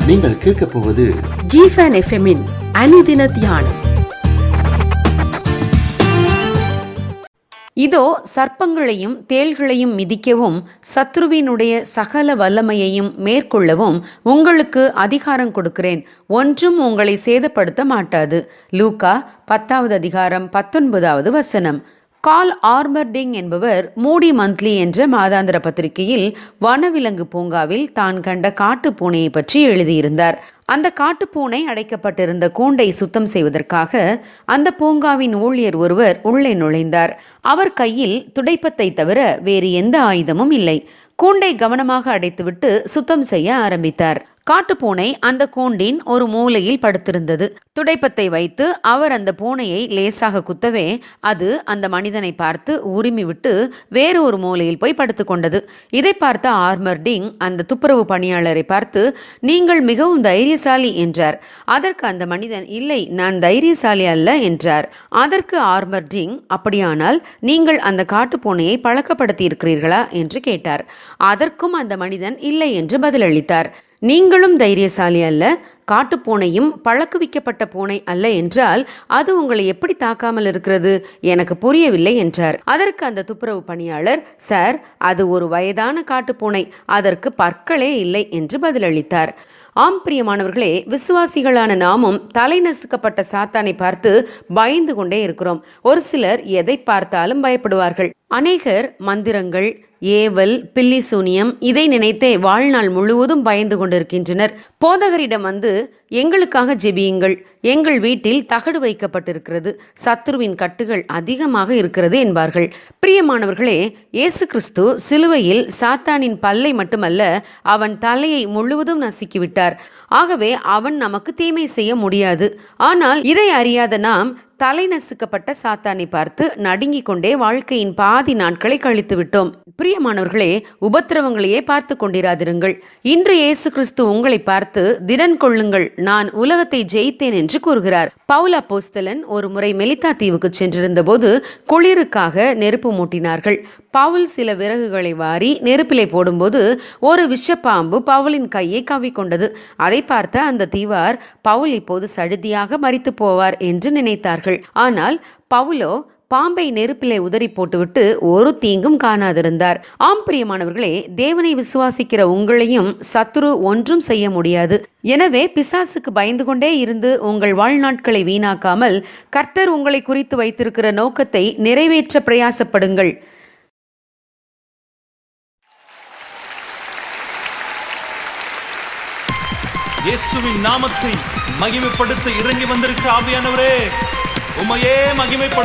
நீங்கள் கேட்கப் போவது ஜிஃபன் எஃப்எம்மின் அனுதின தியானம் இதோ சர்ப்பங்களையும் தேள்களையும் மிதிக்கவும் சத்ருவினுடைய சகல வல்லமையையும் மேற்கொள்ளவும் உங்களுக்கு அதிகாரம் கொடுக்கிறேன் ஒன்றும் உங்களை சேதப்படுத்த மாட்டாது லூக்கா பத்தாவது அதிகாரம் பத்தொன்பதாவது வசனம் கால் ஆர்மர்டிங் என்பவர் மூடி மந்த்லி என்ற மாதாந்திர பத்திரிகையில் வனவிலங்கு பூங்காவில் தான் கண்ட காட்டுப் பூனையை பற்றி எழுதியிருந்தார் அந்த காட்டுப்பூனை அடைக்கப்பட்டிருந்த கூண்டை சுத்தம் செய்வதற்காக அந்த பூங்காவின் ஊழியர் ஒருவர் உள்ளே நுழைந்தார் அவர் கையில் துடைப்பத்தை தவிர வேறு எந்த ஆயுதமும் இல்லை கூண்டை கவனமாக அடைத்துவிட்டு சுத்தம் செய்ய ஆரம்பித்தார் காட்டுப்பூனை அந்த கூண்டின் ஒரு மூலையில் படுத்திருந்தது துடைப்பத்தை வைத்து அவர் அந்த பூனையை லேசாக குத்தவே அது அந்த மனிதனை பார்த்து உரிமை விட்டு வேறு ஒரு மூலையில் போய் படுத்துக்கொண்டது இதை பார்த்த ஆர்மர்டிங் அந்த துப்புரவு பணியாளரை பார்த்து நீங்கள் மிகவும் தைரியசாலி என்றார் அதற்கு அந்த மனிதன் இல்லை நான் தைரியசாலி அல்ல என்றார் அதற்கு ஆர்மர்டிங் அப்படியானால் நீங்கள் அந்த காட்டுப்பூனையை பழக்கப்படுத்தி இருக்கிறீர்களா என்று கேட்டார் அதற்கும் அந்த மனிதன் இல்லை என்று பதிலளித்தார் நீங்களும் தைரியசாலி அல்ல காட்டுப்பூனையும் பழக்குவிக்கப்பட்ட பூனை அல்ல என்றால் அது உங்களை எப்படி தாக்காமல் இருக்கிறது எனக்கு புரியவில்லை என்றார் அதற்கு அந்த துப்புரவு பணியாளர் சார் அது ஒரு வயதான காட்டுப்பூனை அதற்கு பற்களே இல்லை என்று பதிலளித்தார் ஆம் பிரியமானவர்களே விசுவாசிகளான நாமும் தலை நசுக்கப்பட்ட சாத்தானை பார்த்து பயந்து கொண்டே இருக்கிறோம் ஒரு சிலர் எதை பார்த்தாலும் பயப்படுவார்கள் அநேகர் மந்திரங்கள் ஏவல் பில்லி சூனியம் இதை நினைத்தே வாழ்நாள் முழுவதும் பயந்து கொண்டிருக்கின்றனர் போதகரிடம் வந்து எங்களுக்காக ஜெபியுங்கள் எங்கள் வீட்டில் தகடு வைக்கப்பட்டிருக்கிறது சத்ருவின் கட்டுகள் அதிகமாக இருக்கிறது என்பார்கள் பிரியமானவர்களே இயேசு கிறிஸ்து சிலுவையில் சாத்தானின் பல்லை மட்டுமல்ல அவன் தலையை முழுவதும் நசுக்கிவிட்டார் ஆகவே அவன் நமக்கு தீமை செய்ய முடியாது ஆனால் இதை அறியாத நாம் தலை நசுக்கப்பட்ட சாத்தானை பார்த்து நடுங்கிக் கொண்டே வாழ்க்கையின் பாதி நாட்களை கழித்து விட்டோம் பிரியமானவர்களே உபத்திரவங்களையே பார்த்து கொண்டிராதிருங்கள் இன்று இயேசு கிறிஸ்து உங்களை பார்த்து திடன் கொள்ளுங்கள் நான் உலகத்தை ஜெயித்தேன் என்று கூறுகிறார் பவுல் அப்போஸ்தலன் ஒரு முறை மெலித்தா தீவுக்கு சென்றிருந்த போது குளிருக்காக நெருப்பு மூட்டினார்கள் பவுல் சில விறகுகளை வாரி நெருப்பிலே போடும்போது ஒரு விஷப்பாம்பு பவுலின் கையை கவ்விக்கொண்டது அதை பார்த்த அந்த தீவார் பவுல் இப்போது சடுதியாக மறித்து போவார் என்று நினைத்தார்கள் ஆனால் பவுலோ பாம்பை நெருப்பிலே உதறி போட்டுவிட்டு ஒரு தீங்கும் காணாதிருந்தார் ஆம் பிரியமானவர்களே தேவனை விசுவாசிக்கிற உங்களையும் சத்துரு ஒன்றும் செய்ய முடியாது எனவே பிசாசுக்கு பயந்து கொண்டே இருந்து உங்கள் வாழ்நாட்களை வீணாக்காமல் கர்த்தர் உங்களை குறித்து வைத்திருக்கிற நோக்கத்தை நிறைவேற்ற பிரயாசப்படுங்கள் இயேசுவின் நாமத்தை மகிமைப்படுத்த இறங்கி வந்திருக்க ஆவியானவரே உமையே மகிமைப்படுத்த